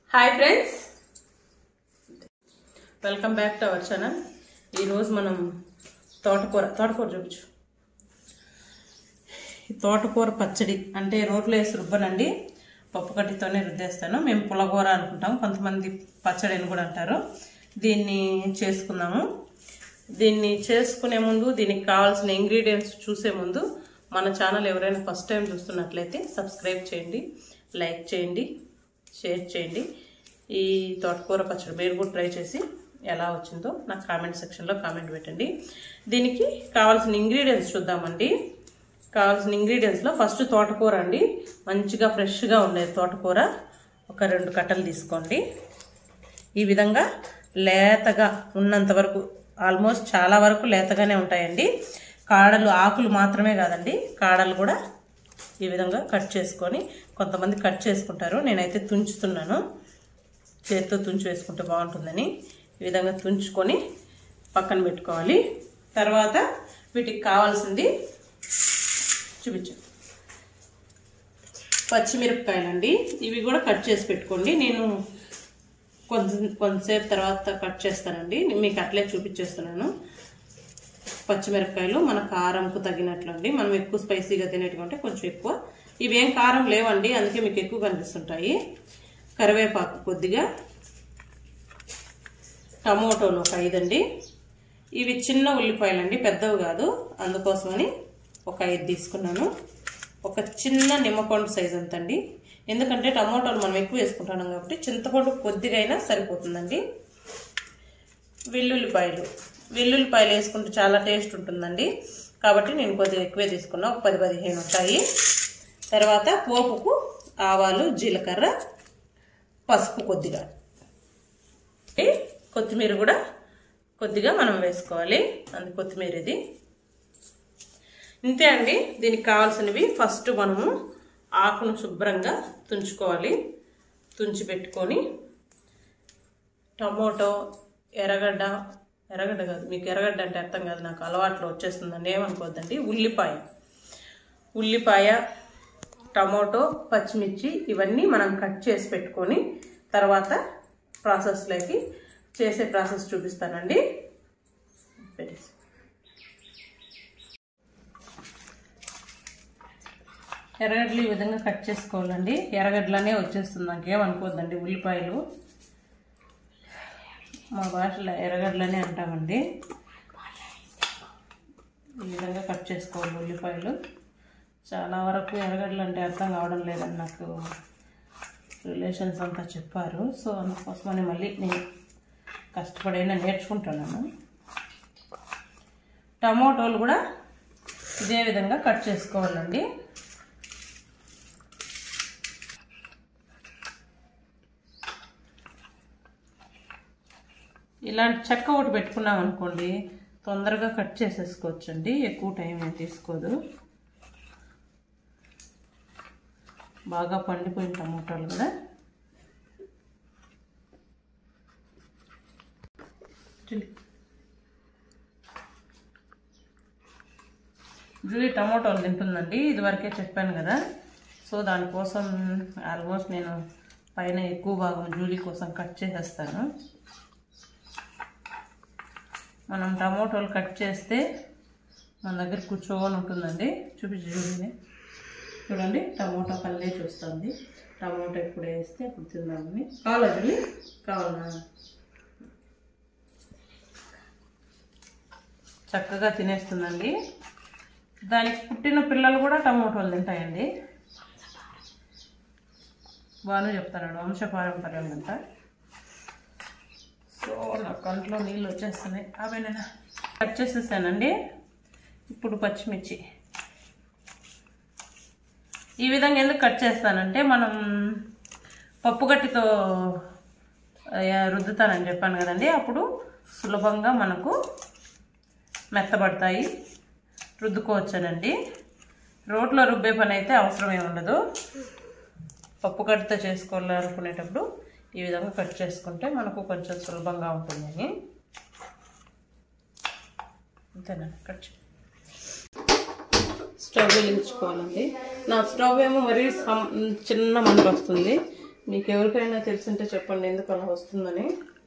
Hi friends welcome back to our channel ఈరోజు మనం తోటకూర తోటకూర చూపించు ఈ తోటకూర పచ్చడి అంటే రోట్లో వేసి రుబ్బనండి పప్పు కట్టితోనే రుద్దేస్తాను మేము పులగూర అనుకుంటాం కొంతమంది పచ్చడి అని కూడా అంటారు దీన్ని చేసుకుందాము దీన్ని చేసుకునే ముందు దీనికి కావాల్సిన ఇంగ్రీడియంట్స్ చూసే ముందు మన ఛానల్ ఎవరైనా ఫస్ట్ టైం చూస్తున్నట్లయితే సబ్స్క్రైబ్ చేయండి లైక్ చేయండి షేర్ చేయండి ఈ తోటకూర పచ్చడి మీరు కూడా ట్రై చేసి ఎలా వచ్చిందో నాకు కామెంట్ సెక్షన్లో కామెంట్ పెట్టండి దీనికి కావాల్సిన ఇంగ్రీడియంట్స్ చూద్దామండి కావాల్సిన ఇంగ్రీడియంట్స్లో ఫస్ట్ తోటకూర అండి మంచిగా ఫ్రెష్గా ఉండేది తోటకూర ఒక రెండు కట్టలు తీసుకోండి ఈ విధంగా లేతగా ఉన్నంత వరకు ఆల్మోస్ట్ చాలా వరకు లేతగానే ఉంటాయండి కాడలు ఆకులు మాత్రమే కాదండి కాడలు కూడా ఈ విధంగా కట్ చేసుకొని కొంతమంది కట్ చేసుకుంటారు నేనైతే తుంచుతున్నాను చేతితో తుంచి వేసుకుంటే బాగుంటుందని ఈ విధంగా తుంచుకొని పక్కన పెట్టుకోవాలి తర్వాత వీటికి కావాల్సింది చూపించు పచ్చిమిరపకాయలండి ఇవి కూడా కట్ చేసి పెట్టుకోండి నేను కొంచెం కొంతసేపు తర్వాత కట్ చేస్తానండి మీకు అట్లే చూపించేస్తున్నాను పచ్చిమిరపకాయలు మన కారంకు తగినట్లు అండి మనం ఎక్కువ స్పైసీగా తినేట్టుకుంటే కొంచెం ఎక్కువ ఇవేం కారం లేవండి అందుకే మీకు ఎక్కువ కనిపిస్తుంటాయి కరివేపాకు కొద్దిగా టమోటోలు ఒక ఐదండి ఇవి చిన్న ఉల్లిపాయలు అండి పెద్దవి కాదు అందుకోసమని ఒక ఐదు తీసుకున్నాను ఒక చిన్న నిమ్మపండు సైజ్ అంతండి ఎందుకంటే టమోటాలు మనం ఎక్కువ వేసుకుంటున్నాం కాబట్టి చింతపండు కొద్దిగా అయినా సరిపోతుందండి వెల్లుల్లిపాయలు వెల్లుల్లిపాయలు వేసుకుంటే చాలా టేస్ట్ ఉంటుందండి కాబట్టి నేను కొద్దిగా ఎక్కువే తీసుకున్నా ఒక పది పదిహేను ఉంటాయి తర్వాత పోపుకు ఆవాలు జీలకర్ర పసుపు కొద్దిగా కొత్తిమీర కూడా కొద్దిగా మనం వేసుకోవాలి అందు కొత్తిమీర ఇది ఇంతే అండి దీనికి కావాల్సినవి ఫస్ట్ మనము ఆకును శుభ్రంగా తుంచుకోవాలి తుంచి పెట్టుకొని టమోటో ఎర్రగడ్డ ఎర్రగడ్డ కాదు మీకు ఎర్రగడ్డ అంటే అర్థం కాదు నాకు అలవాట్లో వచ్చేస్తుందండి ఏమనుకోవద్దండి ఉల్లిపాయ ఉల్లిపాయ టమోటో పచ్చిమిర్చి ఇవన్నీ మనం కట్ చేసి పెట్టుకొని తర్వాత ప్రాసెస్లోకి చేసే ప్రాసెస్ చూపిస్తానండి పెట్టేసి ఎర్రగడ్డలు ఈ విధంగా కట్ చేసుకోవాలండి ఎర్రగడ్డలనే వచ్చేస్తుంది నాకేమనుకోద్దండి ఉల్లిపాయలు మా భాషలో ఎర్రగడ్డలనే అంటామండి ఈ విధంగా కట్ చేసుకోవాలి ఉల్లిపాయలు చాలా వరకు ఎర్రగడ్డలు అంటే అర్థం కావడం లేదని నాకు రిలేషన్స్ అంతా చెప్పారు సో అందుకోసమని మళ్ళీ నేను కష్టపడైనా నేర్చుకుంటున్నాను టమోటోలు కూడా ఇదే విధంగా కట్ చేసుకోవాలండి ఇలాంటి చెక్క ఒకటి పెట్టుకున్నాం అనుకోండి తొందరగా కట్ చేసేసుకోవచ్చండి ఎక్కువ టైం ఏం తీసుకోదు బాగా పండిపోయిన టమోటాలు కదా జూలీ టమోటాలు తింటుందండి ఇదివరకే చెప్పాను కదా సో దానికోసం ఆల్మోస్ట్ నేను పైన ఎక్కువ భాగం జూలీ కోసం కట్ చేసేస్తాను మనం టమోటాలు కట్ చేస్తే మన దగ్గర కూర్చోని ఉంటుందండి చూపించి చూడండి చూడండి టమోటా కల్లే చూస్తుంది టమోటా ఎప్పుడు వేస్తే అప్పుడు తిందామని కావాలా జూలి కావాలా చక్కగా తినేస్తుందండి దానికి పుట్టిన పిల్లలు కూడా టమోటాలు తింటాయండి బాగానే చెప్తాడు వంశపారంపర్యం అంట సో నా కంట్లో నీళ్ళు వచ్చేస్తున్నాయి అవే నేను కట్ చేసేసానండి ఇప్పుడు పచ్చిమిర్చి ఈ విధంగా ఎందుకు కట్ చేస్తానంటే మనం పప్పు గట్టితో రుద్దుతానని చెప్పాను కదండి అప్పుడు సులభంగా మనకు మెత్తబడతాయి రుద్దుకోవచ్చానండి రోట్లో రుబ్బే పని అయితే అవసరమే ఉండదు పప్పు కట్టితో చేసుకోవాలనుకునేటప్పుడు ఈ విధంగా కట్ చేసుకుంటే మనకు కొంచెం సులభంగా ఉంటుందని అంతేనా కట్ స్టవ్ వెలిగించుకోవాలండి నా స్టవ్ ఏమో మరీ సమ్ చిన్న మంట వస్తుంది మీకు ఎవరికైనా తెలుసుంటే చెప్పండి ఎందుకు అలా వస్తుందని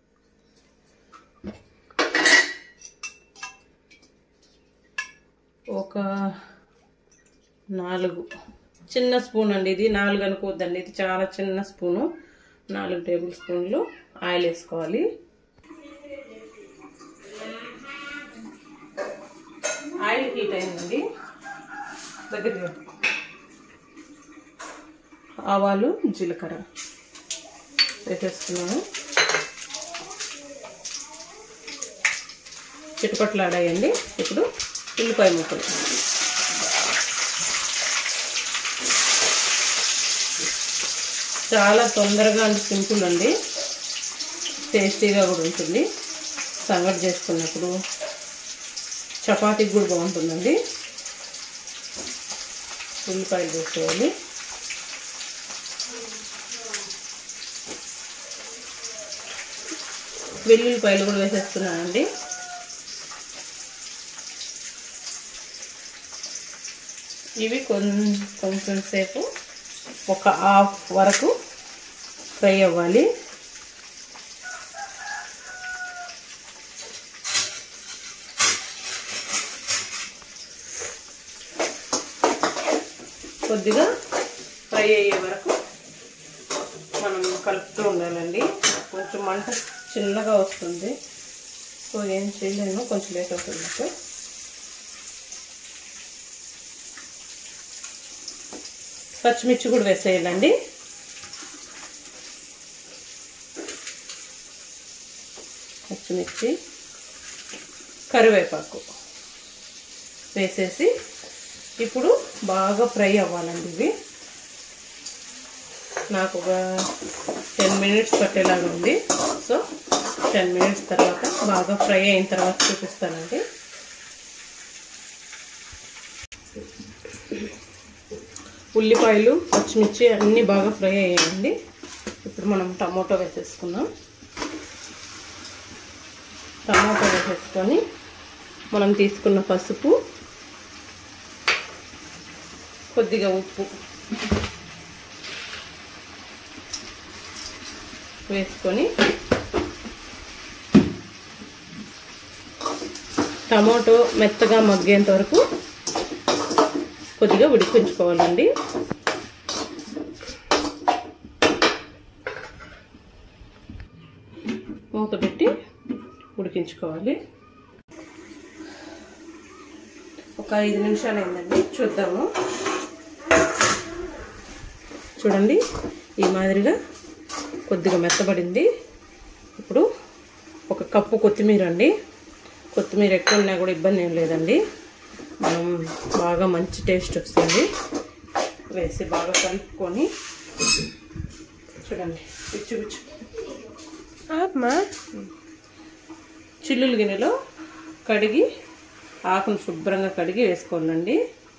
ఒక నాలుగు చిన్న స్పూన్ అండి ఇది నాలుగు అనుకోవద్దండి ఇది చాలా చిన్న స్పూను నాలుగు టేబుల్ స్పూన్లు ఆయిల్ వేసుకోవాలి ఆయిల్ హీట్ అయిందండి దగ్గరికి పెట్టు. ఆవాలు జీలకర్ర వేసేస్తున్నాను చిటుపట్లాడాయండి ఇప్పుడు ఉల్లిపాయ ముక్కలు చాలా తొందరగా అండ్ సింపుల్ అండి టేస్టీగా కూడా ఉంటుంది సంగటి చేసుకున్నప్పుడు చపాతీకి కూడా బాగుంటుందండి ఉల్లిపాయలు వేసేయాలి వెల్లుల్లిపాయలు కూడా వేసేస్తున్నానండి ఇవి కొంచెం కొంచెం సేపు ఒక హాఫ్ వరకు ఫ్రై అవ్వాలి కొద్దిగా ఫ్రై అయ్యే వరకు మనం కలుపుతూ ఉండాలండి కొంచెం మంట చిన్నగా వస్తుంది సో ఏం చేయలేను కొంచెం లేట్ అవుతుంది నాకు పచ్చిమిర్చి కూడా వేసేయాలండి పచ్చిమిర్చి కరివేపాకు వేసేసి ఇప్పుడు బాగా ఫ్రై అవ్వాలండి ఇవి నాకు ఒక టెన్ మినిట్స్ పట్టేలాగా ఉంది సో టెన్ మినిట్స్ తర్వాత బాగా ఫ్రై అయిన తర్వాత చూపిస్తానండి ఉల్లిపాయలు పచ్చిమిర్చి అన్నీ బాగా ఫ్రై అయ్యాయండి ఇప్పుడు మనం టమోటో వేసేసుకున్నాం టమాటో వేసేసుకొని మనం తీసుకున్న పసుపు కొద్దిగా ఉప్పు వేసుకొని టమాటో మెత్తగా మగ్గేంత వరకు కొద్దిగా ఉడికించుకోవాలండి మూత పెట్టి ఉడికించుకోవాలి ఒక ఐదు నిమిషాలు అయిందండి చూద్దాము చూడండి ఈ మాదిరిగా కొద్దిగా మెత్తబడింది ఇప్పుడు ఒక కప్పు కొత్తిమీర అండి కొత్తిమీర ఎక్కువ ఉన్నా కూడా ఇబ్బంది ఏం లేదండి మనం బాగా మంచి టేస్ట్ వస్తుంది వేసి బాగా కలుపుకొని చూడండి పిచ్చు పిచ్చు ఆత్మా చిల్లులు గిన్నెలో కడిగి ఆకును శుభ్రంగా కడిగి వేసుకోవాలండి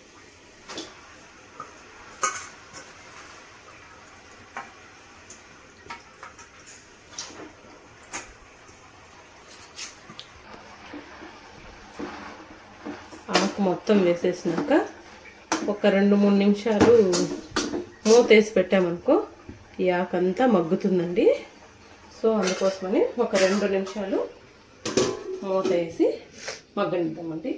ఆకు మొత్తం వేసేసినాక ఒక రెండు మూడు నిమిషాలు మూత వేసి పెట్టామనుకో ఈ ఆకు అంతా మగ్గుతుందండి సో అందుకోసమని ఒక రెండు నిమిషాలు మూత వేసి మగ్గనిద్దామండి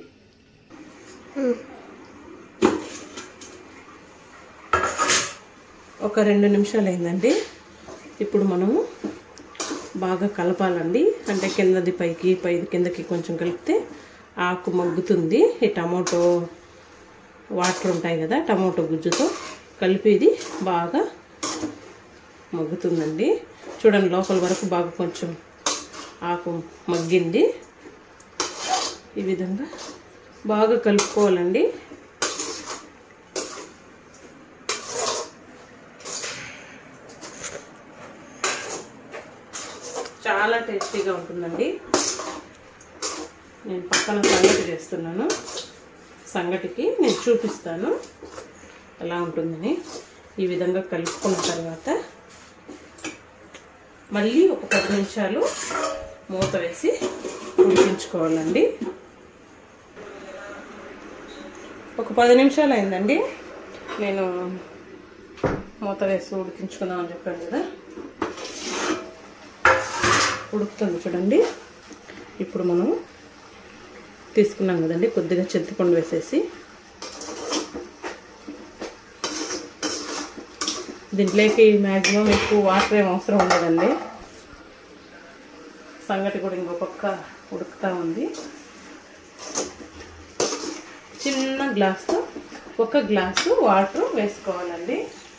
ఒక రెండు నిమిషాలు అయిందండి ఇప్పుడు మనము బాగా కలపాలండి అంటే కిందది పైకి పైది కిందకి కొంచెం కలిపితే ఆకు మగ్గుతుంది ఈ టమాటో వాటర్ ఉంటాయి కదా టమాటో గుజ్జుతో కలిపి ఇది బాగా మగ్గుతుందండి చూడండి లోపల వరకు బాగా కొంచెం ఆకు మగ్గింది ఈ విధంగా బాగా కలుపుకోవాలండి చాలా టేస్టీగా ఉంటుందండి నేను పక్కన సంగటి చేస్తున్నాను సంగటికి నేను చూపిస్తాను ఎలా ఉంటుందని ఈ విధంగా కలుపుకున్న తర్వాత మళ్ళీ ఒక పది నిమిషాలు మూత వేసి ఉడికించుకోవాలండి ఒక పది నిమిషాలు అయిందండి నేను మూత వేసి ఉడికించుకుందాం అని చెప్పాను కదా ఉడుకుతుంది చూడండి ఇప్పుడు మనం తీసుకున్నాం కదండి కొద్దిగా చింతపండు వేసేసి దీంట్లోకి మ్యాక్సిమం ఎక్కువ వాటర్ ఏం అవసరం ఉండదండి సంగటి కూడా ఇంకో పక్క ఉడుకుతూ ఉంది చిన్న గ్లాస్తో ఒక గ్లాసు వాటర్ వేసుకోవాలండి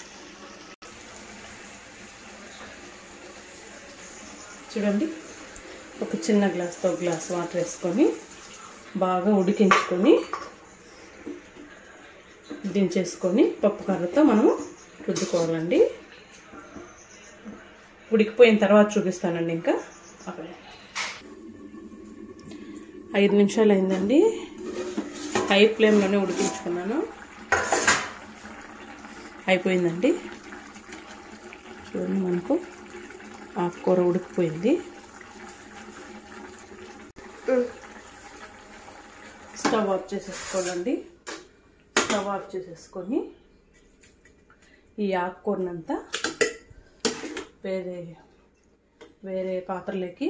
చూడండి ఒక చిన్న గ్లాస్తో గ్లాస్ వాటర్ వేసుకొని బాగా ఉడికించుకొని దించేసుకొని పప్పు కర్రతో మనము రుద్దుకోవాలండి ఉడికిపోయిన తర్వాత చూపిస్తానండి ఇంకా అక్కడే ఐదు నిమిషాలు అయిందండి హై ఫ్లేమ్లోనే ఉడికించుకున్నాను అయిపోయిందండి చూడండి మనకు ఆకుకూర ఉడికిపోయింది స్టవ్ ఆఫ్ చేసేసుకోవాలండి స్టవ్ ఆఫ్ చేసేసుకొని ఈ ఆకుకూరనంతా వేరే వేరే పాత్రలోకి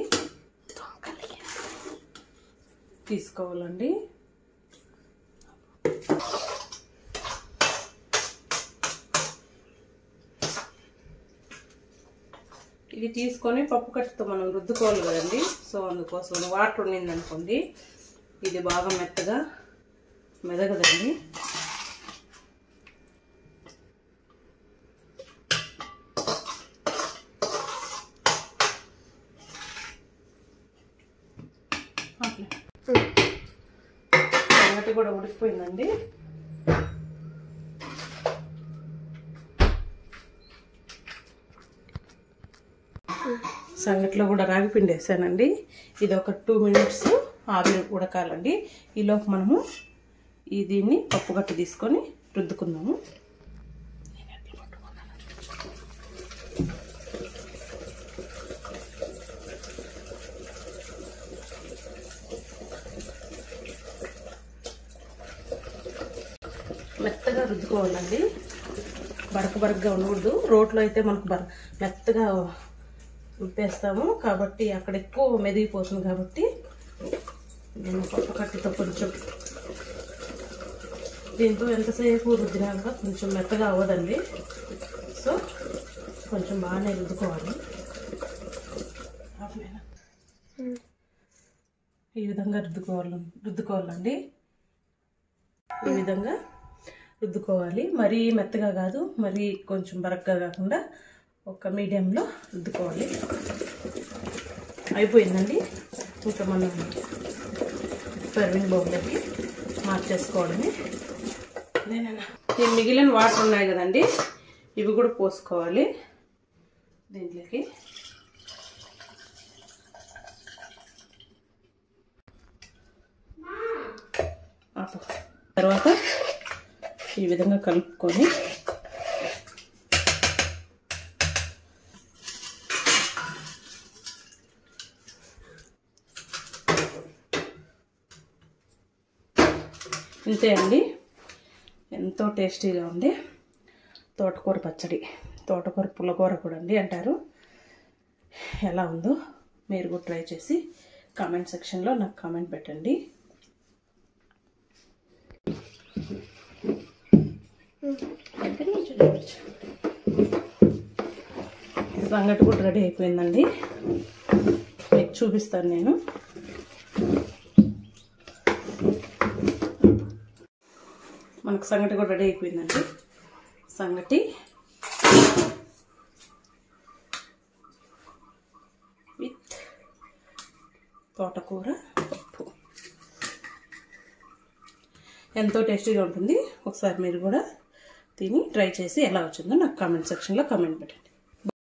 తీసుకోవాలండి ఇది తీసుకొని పప్పు కట్టుతో మనం రుద్దుకోవాలి కదండి సో అందుకోసం వాటర్ ఉండింది అనుకోండి ఇది బాగా మెత్తగా మెదగదండి అట్లా. సంగటి కూడా ఉడికిపోయిందండి సంగట్లో కూడా రాగి పిండి వేసానండి ఇది ఒక టూ మినిట్స్ ఆవిరి ఉడకాలండి ఈలోపు మనము ఈ దీన్ని పప్పు గట్టి తీసుకొని రుద్దుకుందాము మెత్తగా రుద్దుకోవాలండి బరక బరకగా ఉండకూడదు రోట్లో అయితే మనకు బర మెత్తగా రుబ్బేస్తాము కాబట్టి అక్కడ ఎక్కువ మెదిగిపోతుంది కాబట్టి నేను పప్పు కట్టితో కొంచెం దీంతో ఎంతసేపు రుద్దినా కూడా కొంచెం మెత్తగా అవ్వదండి సో కొంచెం బాగానే రుద్దుకోవాలి ఈ విధంగా రుద్దుకోవాలి రుద్దుకోవాలండి ఈ విధంగా రుద్దుకోవాలి మరీ మెత్తగా కాదు మరీ కొంచెం బరగ్గా కాకుండా ఒక మీడియంలో రుద్దుకోవాలి అయిపోయిందండి ఇంకా మనం సర్వింగ్ బౌల్లోకి మార్చేసుకోవడమే నేనన్నా ఈ మిగిలిన వాటర్ ఉన్నాయి కదండి ఇవి కూడా పోసుకోవాలి దీంట్లోకి ఆపు. తర్వాత ఈ విధంగా కలుపుకొని ఇంతే అండి ఎంతో టేస్టీగా ఉంది తోటకూర పచ్చడి తోటకూర పుల్లకూర కూడా అండి అంటారు ఎలా ఉందో మీరు కూడా ట్రై చేసి కామెంట్ సెక్షన్లో నాకు కామెంట్ పెట్టండి సంగటి కూడా రెడీ అయిపోయిందండి మీకు చూపిస్తాను నేను మనకు సంగటి కూడా రెడీ అయిపోయిందండి సంగటి విత్ తోటకూర పప్పు ఎంతో టేస్టీగా ఉంటుంది ఒకసారి మీరు కూడా తిని ట్రై చేసి ఎలా వచ్చిందో నాకు కామెంట్ సెక్షన్లో కామెంట్ పెట్టండి